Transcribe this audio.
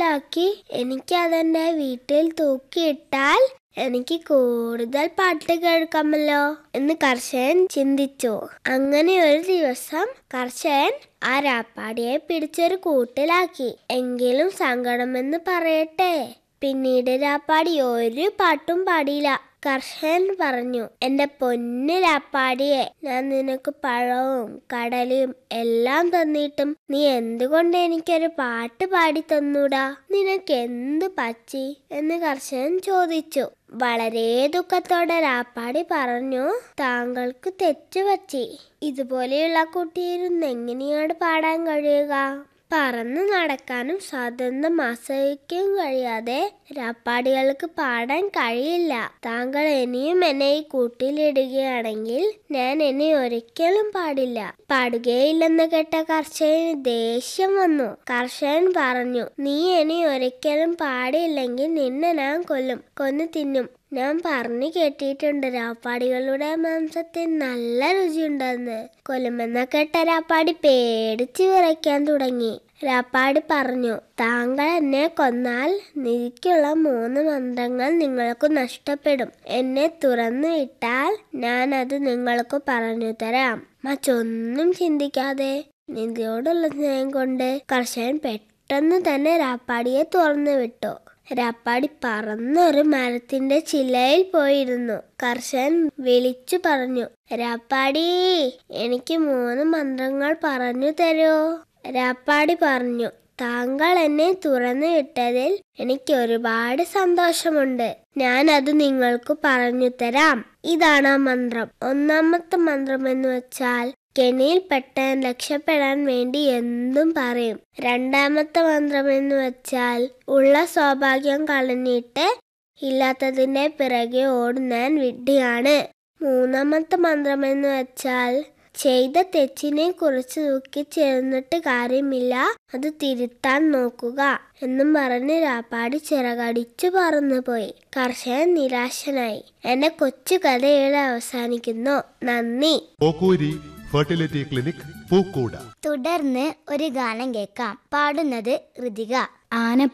കൂട്ടിലാക്കി എനിക്ക് അതെന്റെ വീട്ടിൽ തൂക്കിയിട്ടാൽ എനിക്ക് കൂടുതൽ പാട്ട് കേൾക്കാമല്ലോ എന്ന് കർഷകൻ ചിന്തിച്ചു അങ്ങനെ ഒരു ദിവസം കർഷകൻ ആ രാപ്പാടിയെ പിടിച്ചൊരു കൂട്ടിലാക്കി എങ്കിലും സങ്കടമെന്ന് പറയട്ടെ പിന്നീട് രാപ്പാടി ഒരു പാട്ടും പാടിയില്ല കർഷകൻ പറഞ്ഞു എന്റെ പൊന്നു രാപ്പാടിയെ ഞാൻ നിനക്ക് പഴവും കടലയും എല്ലാം തന്നിട്ടും നീ എന്തുകൊണ്ട് എനിക്കൊരു പാട്ട് പാടി തന്നൂടാ നിനക്ക് എന്ത് പറ്റി എന്ന് കർഷകൻ ചോദിച്ചു വളരെ ദുഃഖത്തോടെ രാപ്പാടി പറഞ്ഞു താങ്കൾക്ക് തെറ്റുപറ്റി ഇതുപോലെയുള്ള കുട്ടിയിരുന്ന് എങ്ങനെയാണ് പാടാൻ കഴിയുക പറന്നു നടക്കാനും സ്വാതന്ത്ര്യം ആസ്വദിക്കാൻ കഴിയാതെ രാപ്പാടികൾക്ക് പാടാൻ കഴിയില്ല താങ്കൾ ഇനിയും എന്നെ ഈ കൂട്ടിലിടുകയാണെങ്കിൽ ഞാൻ എന്നെ ഒരിക്കലും പാടില്ല പാടുകയില്ലെന്ന് കേട്ട കർഷകന് ദേഷ്യം വന്നു കർഷകൻ പറഞ്ഞു നീ ഇനി ഒരിക്കലും പാടിയില്ലെങ്കിൽ നിന്നെ ഞാൻ കൊല്ലും കൊന്നു തിന്നും ഞാൻ പറഞ്ഞു കേട്ടിട്ടുണ്ട് രാപ്പാടികളുടെ മാംസത്തിന് നല്ല രുചിയുണ്ടെന്ന് കൊല്ലുമെന്ന കേട്ട രാപ്പാടി പേടിച്ച് വിറയ്ക്കാൻ തുടങ്ങി രാപ്പാടി പറഞ്ഞു താങ്കൾ എന്നെ കൊന്നാൽ നിധിക്കുള്ള മൂന്ന് മന്ത്രങ്ങൾ നിങ്ങൾക്ക് നഷ്ടപ്പെടും എന്നെ തുറന്നു വിട്ടാൽ ഞാൻ അത് നിങ്ങൾക്ക് പറഞ്ഞു തരാം മറ്റൊന്നും ചിന്തിക്കാതെ നിധിയോടുള്ള സ്നേഹം കൊണ്ട് കർഷകൻ പെട്ടെന്ന് തന്നെ രാപ്പാടിയെ തുറന്നു വിട്ടു രാപ്പാടി പറന്നൊരു മരത്തിന്റെ ചില്ലയിൽ പോയിരുന്നു കർഷകൻ വിളിച്ചു പറഞ്ഞു രാപ്പാടി എനിക്ക് മൂന്ന് മന്ത്രങ്ങൾ പറഞ്ഞു തരുമോ രാപ്പാടി പറഞ്ഞു താങ്കൾ എന്നെ തുറന്നു വിട്ടതിൽ എനിക്ക് ഒരുപാട് സന്തോഷമുണ്ട് ഞാൻ അത് നിങ്ങൾക്ക് പറഞ്ഞു തരാം ഇതാണ് ആ മന്ത്രം ഒന്നാമത്തെ മന്ത്രം എന്ന് വെച്ചാൽ കെണിയിൽ പെട്ടാൻ രക്ഷപ്പെടാൻ വേണ്ടി എന്തും പറയും രണ്ടാമത്തെ മന്ത്രം എന്ന് വെച്ചാൽ ഉള്ള സൗഭാഗ്യം കളഞ്ഞിട്ട് ഇല്ലാത്തതിന്റെ പിറകെ ഓടുന്നാൻ വിഡ്ഢിയാണ് മൂന്നാമത്തെ മന്ത്രം എന്ന് വെച്ചാൽ ചെയ്ത തെറ്റിനെ കുറിച്ച് ദുഃഖി ചേർന്നിട്ട് കാര്യമില്ല അത് തിരുത്താൻ നോക്കുക എന്നും പറഞ്ഞ് രാപ്പാടി ചിറകടിച്ചു പറന്നുപോയി കർഷകൻ നിരാശനായി എന്റെ കൊച്ചു കഥ ഇവിടെ അവസാനിക്കുന്നു നന്ദി പോക്കൂരി ഫെർട്ടിലിറ്റി ക്ലിനിക് പൂക്കൂട തുടർന്ന് ഒരു ഗാനം കേൾക്കാം പാടുന്നത് ഋതിക ആന